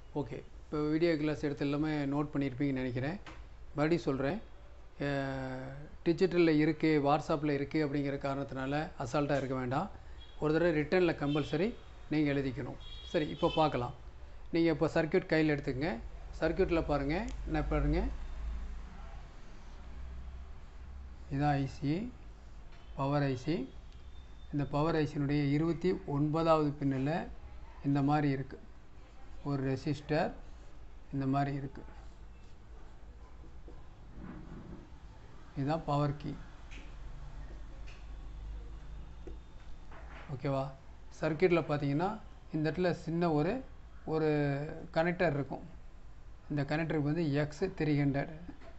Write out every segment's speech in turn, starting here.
okay இப்போ video class எடுத்து எல்லாமே நோட் பண்ணியிருப்பீங்கன்னு நினைக்கிறேன் மறுபடியும் சொல்கிறேன் டிஜிட்டலில் இருக்குது வாட்ஸ்அப்பில் இருக்குது அப்படிங்கிற காரணத்தினால அசால்ட்டாக இருக்க வேண்டாம் ஒரு தடவை ரிட்டனில் கம்பல்சரி நீங்கள் எழுதிக்கணும் சரி இப்போ பார்க்கலாம் நீங்கள் இப்போ சர்க்யூட் கையில் எடுத்துக்கங்க சர்க்யூட்டில் பாருங்கள் என்ன பாருங்கள் இதான் ஐசி பவர் ஐசி இந்த பவர் ஐசியினுடைய இருபத்தி ஒன்பதாவது பின்னில் இந்த மாதிரி இருக்குது ஒரு ரெசிஸ்டர் இந்த மாதிரி இருக்குது இதுதான் பவர் கீ ஓகேவா சர்க்கியூட்டில் பார்த்தீங்கன்னா இந்த இடத்துல சின்ன ஒரு ஒரு கனெக்டர் இருக்கும் இந்த கனெக்டருக்கு வந்து எக்ஸ் த்ரீ ஹண்ட்ரட்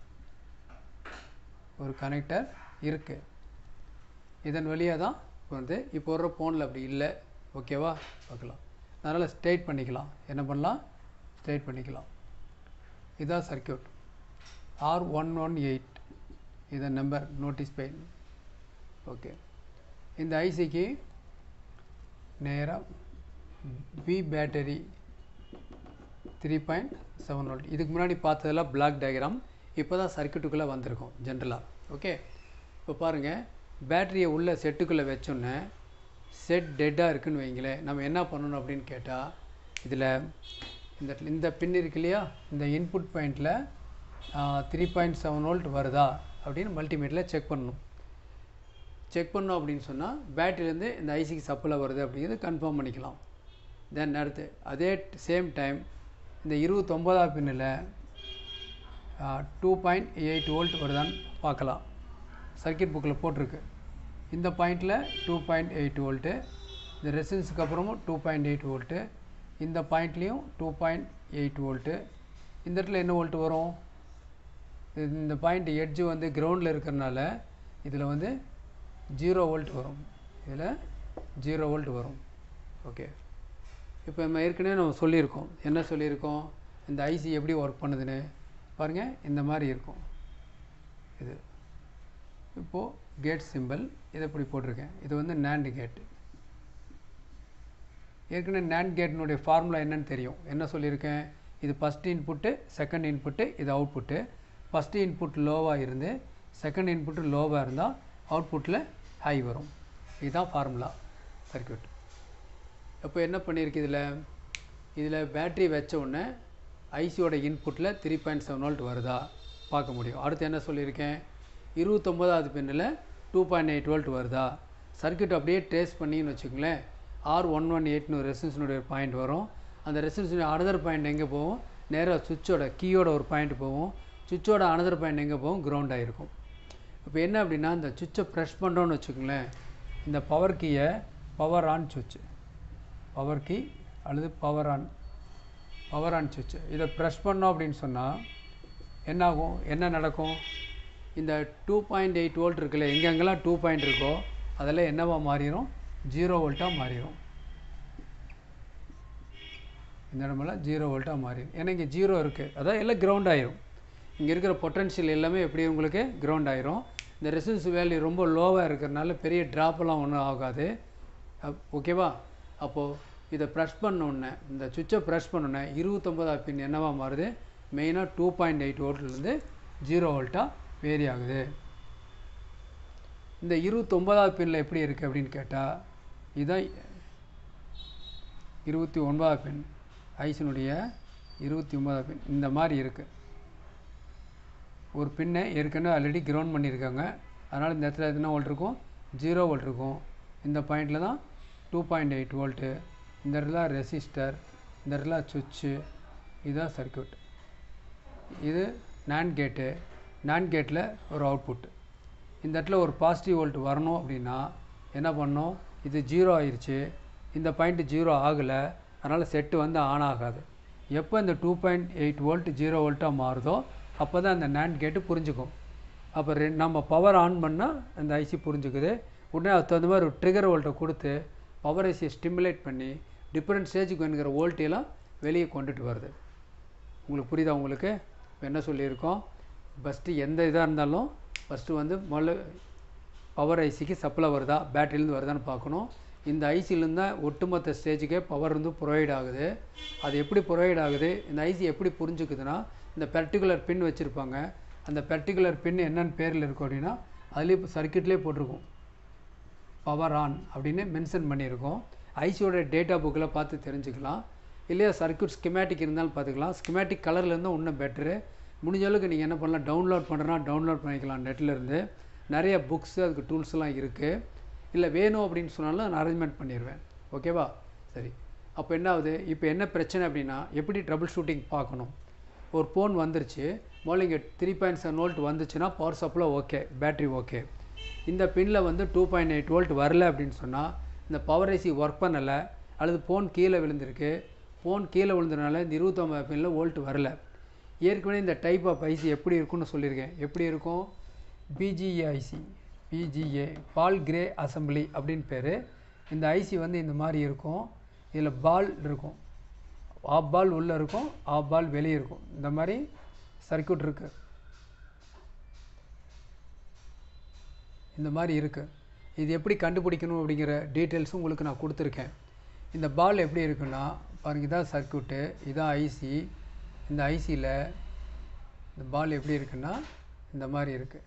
ஒரு கனெக்டர் இருக்குது இதன் வழியாக தான் வந்து இப்போ வர்ற ஃபோனில் அப்படி இல்லை ஓகேவா பார்க்கலாம் அதனால் ஸ்ட்ரைட் பண்ணிக்கலாம் என்ன பண்ணலாம் ஸ்ட்ரைட் பண்ணிக்கலாம் இதான் circuit R one one eight இதன் நம்பர் நோட்டீஸ் பைன் ஓகே இந்த ஐசிக்கு நேராக B battery three point seven volt இதுக்கு முன்னாடி பார்த்ததெல்லாம் பிளாக் டயக்ராம் இப்போ தான் சர்க்கியூட்டுக்குள்ளே வந்திருக்கோம் ஜென்ரலாக ஓகே இப்போ பாருங்கள் பேட்டரியை உள்ள செட்டுக்குள்ளே வச்சோன்னே செட் டெட்டாக இருக்குன்னு வைங்களேன் நம்ம என்ன பண்ணணும் அப்படின்னு கேட்டால் இதில் இந்த இந்த பின் இருக்கு இல்லையா இந்த இன்புட் பாயிண்டில் த்ரீ பாயிண்ட் செவன் வோல்ட் வருதா அப்படின்னு மல்டிமீட்டரில் செக் பண்ணணும் செக் பண்ணோம் அப்படின்னு சொன்னால் பேட்டரியிலேருந்து இந்த ஐசிக்கு சப்ளை வருது அப்படிங்கிறது கன்ஃபார்ம் பண்ணிக்கலாம் தென் அடுத்து அதே சேம் டைம் இந்த இருபத்தொம்போதாவது பின்னில் டூ பாயிண்ட் எயிட் வோல்ட் வருதான்னு பார்க்கலாம் சர்க்கியூட் புக்கில் போட்டிருக்கு இந்த பாயிண்டில் டூ பாயிண்ட் எயிட் வோல்ட்டு இந்த ரெசிஸ்டன்ஸுக்கு அப்புறமும் டூ பாயிண்ட் எயிட் வோல்ட்டு இந்த பாயிண்ட்லேயும் டூ பாயிண்ட் எயிட் வோல்ட்டு இந்த இடத்துல என்ன வோல்ட் வரும் இந்த பாயிண்ட் எட்ஜு வந்து கிரவுண்டில் இருக்கிறனால இதில் வந்து ஜீரோ வோல்ட் வரும் இதில் ஜீரோ வோல்ட் வரும் ஓகே இப்போ நம்ம ஏற்கனவே நம்ம சொல்லியிருக்கோம் என்ன சொல்லியிருக்கோம் இந்த ஐசி எப்படி ஒர்க் பண்ணுதுன்னு பாருங்கள் இந்த மாதிரி இருக்கும் இது இப்போது கேட் சிம்பிள் இதை இப்படி போட்டிருக்கேன் இது வந்து நேண்டு கேட்டு ஏற்கனவே நேண்ட் கேட்டினுடைய ஃபார்முலா என்னன்னு தெரியும் என்ன சொல்லியிருக்கேன் இது ஃபஸ்ட் இன்புட்டு செகண்ட் இன்புட்டு இது அவுட்புட்டு ஃபஸ்ட்டு இன்புட் லோவாக இருந்து செகண்ட் இன்புட்டு லோவாக இருந்தால் அவுட்புட்டில் ஹை வரும் இதுதான் ஃபார்முலா சர்க்கியூட் இப்போ என்ன பண்ணியிருக்கு இதில் இதில் பேட்ரி வச்ச உடனே ஐசியோட இன்புட்டில் த்ரீ பாயிண்ட் செவன் வோல்ட் வருதா பார்க்க முடியும் அடுத்து என்ன சொல்லியிருக்கேன் இருபத்தொம்போதாவது பின்னில் டூ பாயிண்ட் எயிட் வோல்ட் வருதா சர்க்கியூட் அப்படியே ட்ரேஸ் பண்ணின்னு வச்சுக்கோங்களேன் ஆர் ஒன் ஒன் எயிட்னு ரெசிஸ்டன்ஸினுடைய பாயிண்ட் வரும் அந்த ரெசிஸ்டன்ஸுடைய அனதர் பாயிண்ட் எங்கே போகும் நேராக சுவிட்சோட கீயோட ஒரு பாயிண்ட் போகும் சுவிட்சோட அனதர் பாயிண்ட் எங்கே போகும் கிரவுண்ட் ஆகிருக்கும் இப்போ என்ன அப்படின்னா இந்த சுவிட்சை ப்ரெஷ் பண்ணுறோன்னு வச்சுக்கோங்களேன் இந்த பவர் கீயை பவர் ஆன் சுவிட்ச் பவர் கீ அல்லது பவர் ஆன் பவர் ஆன் சுவிட்ச் இதை ப்ரெஷ் பண்ணோம் அப்படின்னு சொன்னால் என்னாகும் என்ன நடக்கும் இந்த டூ பாயிண்ட் எயிட் வோல்ட் இருக்குல்ல எங்கெங்கெல்லாம் டூ பாயிண்ட் இருக்கோ அதெல்லாம் என்னவா மாறிடும் ஜீரோ வோல்ட்டாக மாறிடும் இந்த இடமெல்லாம் ஜீரோ வோல்ட்டாக மாறிடும் ஏன்னா இங்கே ஜீரோ இருக்குது அதான் எல்லாம் கிரவுண்ட் ஆயிரும் இங்கே இருக்கிற பொட்டன்ஷியல் எல்லாமே எப்படி உங்களுக்கு கிரவுண்ட் ஆயிரும் இந்த ரெசிஸ்டன்ஸ் வேல்யூ ரொம்ப லோவாக இருக்கிறனால பெரிய ட்ராப்பெல்லாம் ஒன்றும் ஆகாது ஓகேவா அப்போது இதை ப்ரெஷ் பண்ணோடனே இந்த சுவிட்சை ப்ரெஷ் பண்ணோடனே இருபத்தொம்போதாவது பின் என்னவா மாறுது மெயினாக டூ பாயிண்ட் எயிட் வோல்ட்லேருந்து ஜீரோ வோல்ட்டாக வேரி ஆகுது இந்த இருபத்தொம்போதாவது பின்னில் எப்படி இருக்குது அப்படின்னு கேட்டால் இதுதான் இருபத்தி ஒன்பதாவது பின் ஐசினுடைய இருபத்தி ஒன்பதாவது பின் இந்த மாதிரி இருக்குது ஒரு பின்னை ஏற்கனவே ஆல்ரெடி கிரவுண்ட் பண்ணியிருக்காங்க அதனால் இந்த இடத்துல எத்தனை வோல்ட் இருக்கும் ஜீரோ வோல்ட் இருக்கும் இந்த பாயிண்டில் தான் டூ பாயிண்ட் எயிட் வோல்ட்டு இந்த இடத்துல ரெசிஸ்டர் இந்த இடத்துல சுவிட்சு இதுதான் சர்க்கியூட் இது நேண்ட் கேட்டு நேண்ட் கேட்டில் ஒரு அவுட்புட் இந்த இடத்துல ஒரு பாசிட்டிவ் வோல்ட் வரணும் அப்படின்னா என்ன பண்ணோம் இது ஜீரோ ஆயிடுச்சு இந்த பாயிண்ட் ஜீரோ ஆகலை அதனால் செட்டு வந்து ஆன் ஆகாது எப்போ இந்த two point eight volt zero வோல்ட்டாக மாறுதோ அப்போ தான் அந்த நேண்ட் கேட்டு புரிஞ்சுக்கும் அப்போ ரெ நம்ம பவர் ஆன் பண்ணால் அந்த ஐசி புரிஞ்சுக்குது உடனே அதுக்கு தகுந்த மாதிரி ஒரு ட்ரிகர் வோல்ட்டை கொடுத்து பவர் ஐசியை ஸ்டிமுலேட் பண்ணி டிஃப்ரெண்ட் ஸ்டேஜுக்கு வேணுங்கிற வோல்ட்டையெல்லாம் வெளியே கொண்டுட்டு வருது உங்களுக்கு புரியுதா உங்களுக்கு இப்போ என்ன சொல்லியிருக்கோம் ஃபஸ்ட்டு எந்த இதாக இருந்தாலும் ஃபஸ்ட்டு வந்து முதல்ல பவர் ஐசிக்கு சப்ளை வருதா பேட்டரியிலேருந்து வருதான்னு பார்க்கணும் இந்த ஐசிலேருந்து தான் ஒட்டுமொத்த ஸ்டேஜுக்கே பவர் வந்து ப்ரொவைட் ஆகுது அது எப்படி ப்ரொவைட் ஆகுது இந்த ஐசி எப்படி புரிஞ்சுக்குதுன்னா இந்த பர்டிகுலர் பின் வச்சுருப்பாங்க அந்த பர்டிகுலர் பின் என்னென்னு பேரில் இருக்கும் அப்படின்னா அதுலேயே இப்போ சர்க்கியூட்லேயே போட்டிருக்கும் பவர் ஆன் அப்படின்னு மென்ஷன் பண்ணியிருக்கோம் ஐசியோட டேட்டா புக்கில் பார்த்து தெரிஞ்சுக்கலாம் இல்லையா சர்க்யூட் ஸ்கிமேட்டிக் இருந்தாலும் பார்த்துக்கலாம் ஸ்கிமேட்டிக் கலரில் இருந்தால் இன்னும் பெட்ரு முடிஞ்ச அளவுக்கு நீங்கள் என்ன பண்ணலாம் டவுன்லோட் பண்ணுறனா டவுன்லோட் பண்ணிக்கலாம் நெட்லேருந்து நிறைய புக்ஸு அதுக்கு டூல்ஸ்லாம் இருக்குது இல்லை வேணும் அப்படின்னு சொன்னாலும் நான் அரேஞ்ச்மெண்ட் பண்ணிடுவேன் ஓகேவா சரி அப்போ என்ன ஆகுது இப்போ என்ன பிரச்சனை அப்படின்னா எப்படி ட்ரபிள் ஷூட்டிங் பார்க்கணும் ஒரு ஃபோன் வந்துருச்சு முதல்ல இங்கே த்ரீ பாயிண்ட் செவன் வோல்ட் வந்துச்சுன்னா power supply okay battery okay இந்த பின்னில் வந்து டூ பாயிண்ட் எயிட் வோல்ட் வரல அப்படின்னு சொன்னால் இந்த பவர் ஐசி ஒர்க் பண்ணலை அல்லது ஃபோன் கீழே விழுந்திருக்கு ஃபோன் கீழே விழுந்ததுனால இந்த இருபத்தொம்பது பின்னில் வோல்ட் வரல ஏற்கனவே இந்த டைப் ஆஃப் ஐசி எப்படி இருக்கும்னு சொல்லியிருக்கேன் எப்படி இருக்கும் BGA IC BGA ball grid assembly அப்படின்னு பேர் இந்த ஐசி வந்து இந்த மாதிரி இருக்கும் இதில் பால் இருக்கும் ஆஃப் பால் உள்ளே இருக்கும் ஆஃப் பால் வெளியே இருக்கும் இந்த மாதிரி சர்க்யூட் இருக்குது இந்த மாதிரி இருக்குது இது எப்படி கண்டுபிடிக்கணும் அப்படிங்கிற டீட்டெயில்ஸும் உங்களுக்கு நான் கொடுத்துருக்கேன் இந்த பால் எப்படி இருக்குன்னா பாருங்க இதான் சர்க்யூட்டு இதான் ஐசி இந்த ஐசியில் இந்த பால் எப்படி இருக்குன்னா இந்த மாதிரி இருக்குது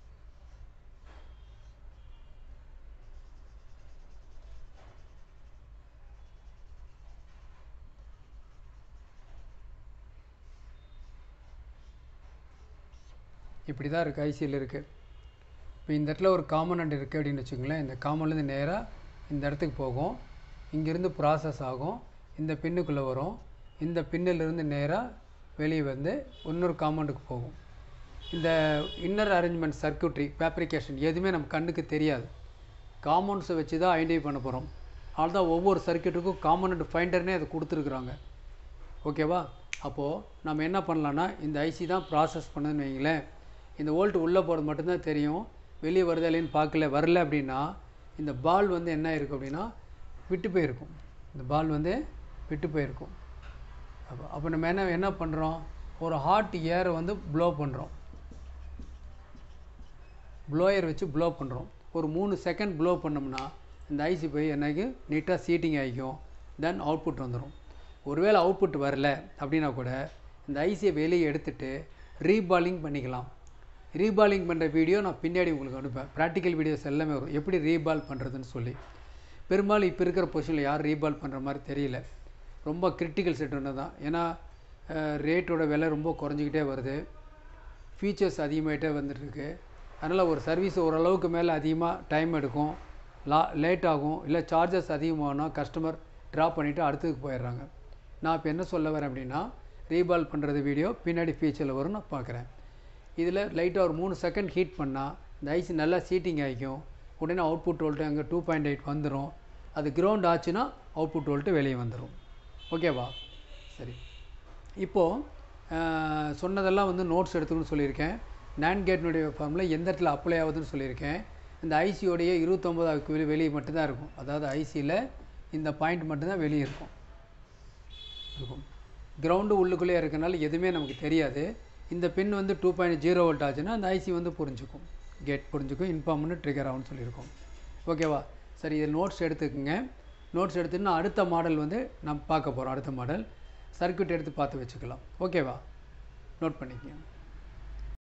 இப்படி தான் இருக்குது ஐசியில் இருக்குது இப்போ இந்த இடத்துல ஒரு காம்பனண்ட் இருக்குது அப்படின்னு வச்சுக்கோங்களேன் இந்த காம்பன்லேருந்து நேராக இந்த இடத்துக்கு போகும் இங்கேருந்து ப்ராசஸ் ஆகும் இந்த பின்னுக்குள்ளே வரும் இந்த பின்னிலிருந்து நேராக வெளியே வந்து இன்னொரு காம்பவுண்டுக்கு போகும் இந்த இன்னர் அரேஞ்ச்மெண்ட் சர்க்யூட்ரி ஃபேப்ரிகேஷன் எதுவுமே நம்ம கண்ணுக்கு தெரியாது காம்பவுண்ட்ஸை வச்சு தான் ஐடென்டிஃபை பண்ண போகிறோம் அதனால தான் ஒவ்வொரு சர்க்யூட்டுக்கும் காம்பனண்ட் ஃபைண்டர்னே அதை கொடுத்துருக்குறாங்க ஓகேவா அப்போது நம்ம என்ன பண்ணலான்னா இந்த ஐசி தான் ப்ராசஸ் பண்ணுதுன்னு வைங்களேன் இந்த வோல்ட் உள்ளே போகிறது மட்டும்தான் தெரியும் வெளியே வருதா இல்லைன்னு பார்க்கல வரல அப்படின்னா இந்த பால் வந்து என்ன இருக்குது அப்படின்னா விட்டு போயிருக்கும் இந்த பால் வந்து விட்டு போயிருக்கும் அப்போ அப்போ நம்ம என்ன என்ன பண்ணுறோம் ஒரு ஹாட் ஏரை வந்து ப்ளோ பண்ணுறோம் ப்ளோயர் வச்சு ப்ளோ பண்ணுறோம் ஒரு மூணு செகண்ட் ப்ளோ பண்ணோம்னா இந்த ஐசி போய் என்னைக்கு நீட்டாக சீட்டிங் ஆகிக்கும் தென் அவுட்புட் வந்துடும் ஒருவேளை அவுட்புட் வரல அப்படின்னா கூட இந்த ஐசியை வெளியே எடுத்துட்டு ரீபாலிங் பண்ணிக்கலாம் ரீபாலிங் பண்ணுற வீடியோ நான் பின்னாடி உங்களுக்கு அனுப்பேன் ப்ராக்டிக்கல் வீடியோஸ் எல்லாமே வரும் எப்படி ரீபால் பண்ணுறதுன்னு சொல்லி பெரும்பாலும் இப்போ இருக்கிற பொசிஷனில் யார் ரீபால் பண்ணுற மாதிரி தெரியல ரொம்ப கிரிட்டிக்கல் செட் ஒன்று தான் ஏன்னா ரேட்டோட விலை ரொம்ப குறைஞ்சிக்கிட்டே வருது ஃபீச்சர்ஸ் அதிகமாகிட்டே வந்துட்டுருக்கு அதனால் ஒரு சர்வீஸ் ஓரளவுக்கு மேலே அதிகமாக டைம் எடுக்கும் லா லேட் ஆகும் இல்லை சார்ஜஸ் அதிகமாகனா கஸ்டமர் ட்ராப் பண்ணிவிட்டு அடுத்ததுக்கு போயிடுறாங்க நான் இப்போ என்ன சொல்ல வரேன் அப்படின்னா ரீபால் பண்ணுறது வீடியோ பின்னாடி ஃபீச்சரில் வரும் நான் பார்க்குறேன் இதில் லைட்டாக ஒரு மூணு செகண்ட் ஹீட் பண்ணால் இந்த ஐசி நல்லா சீட்டிங் ஆகிக்கும் உடனே அவுட்புட் வோல்ட்டு அங்கே டூ பாயிண்ட் எயிட் வந்துடும் அது கிரவுண்ட் ஆச்சுன்னா அவுட்புட் வோல்ட்டு வெளியே வந்துடும் ஓகேவா சரி இப்போது சொன்னதெல்லாம் வந்து நோட்ஸ் எடுத்துக்கணும்னு சொல்லியிருக்கேன் நேன் கேட்னுடைய ஃபார்மில் எந்த இடத்துல அப்ளை ஆகுதுன்னு சொல்லியிருக்கேன் இந்த ஐசியோடைய இருபத்தொம்போதாவது வெளியே வெளியே மட்டும்தான் இருக்கும் அதாவது ஐசியில் இந்த பாயிண்ட் மட்டும்தான் வெளியே இருக்கும் இருக்கும் கிரவுண்டு உள்ளுக்குள்ளே இருக்கனால எதுவுமே நமக்கு தெரியாது இந்த பின் வந்து டூ பாயிண்ட் ஜீரோ வோல்ட் ஆச்சுன்னா அந்த ஐசி வந்து புரிஞ்சுக்கும் கேட் புரிஞ்சுக்கும் இன்ஃபார்ம் பண்ணி ட்ரிகர் ஆகும்னு சொல்லியிருக்கோம் ஓகேவா சரி இதில் நோட்ஸ் எடுத்துக்கோங்க நோட்ஸ் எடுத்துன்னா அடுத்த மாடல் வந்து நம்ம பார்க்க போகிறோம் அடுத்த மாடல் சர்க்யூட் எடுத்து பார்த்து வச்சுக்கலாம் ஓகேவா நோட் பண்ணிக்கங்க